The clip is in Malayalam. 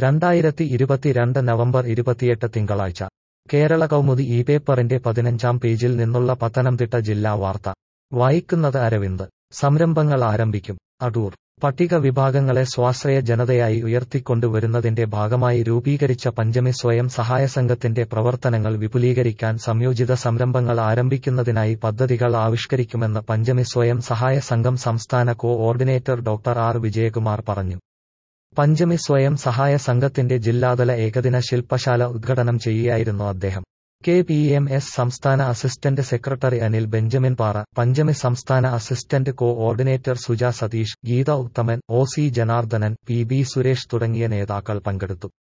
രണ്ടായിരത്തി ഇരുപത്തിരണ്ട് നവംബർ ഇരുപത്തിയെട്ട് തിങ്കളാഴ്ച കേരള കൗമുദി ഈ പേപ്പറിന്റെ പതിനഞ്ചാം പേജിൽ നിന്നുള്ള പത്തനംതിട്ട ജില്ലാ വാർത്ത വായിക്കുന്നത് അരവിന്ദ് സംരംഭങ്ങൾ ആരംഭിക്കും അടൂർ പട്ടിക വിഭാഗങ്ങളെ സ്വാശ്രയ ജനതയായി ഉയർത്തിക്കൊണ്ടുവരുന്നതിന്റെ ഭാഗമായി രൂപീകരിച്ച പഞ്ചമി സ്വയം സഹായ സംഘത്തിന്റെ പ്രവർത്തനങ്ങൾ വിപുലീകരിക്കാൻ സംയോജിത സംരംഭങ്ങൾ ആരംഭിക്കുന്നതിനായി പദ്ധതികൾ ആവിഷ്കരിക്കുമെന്ന് പഞ്ചമി സ്വയം സഹായ സംഘം സംസ്ഥാന coordinator doctor R Vijayakumar പറഞ്ഞു പഞ്ചമി സ്വയം സഹായ സംഘത്തിന്റെ ജില്ലാതല ഏകദിന ശില്പശാല ഉദ്ഘാടനം ചെയ്യുകയായിരുന്നു അദ്ദേഹം കെ പി എം എസ് സംസ്ഥാന assistant secretary Anil Benjamin Para Panchami സംസ്ഥാന assistant coordinator Suja Satheesh Geetha Uthaman O C Janardhanan P B Suresh തുടങ്ങിയ നേതാക്കൾ പങ്കെടുത്തു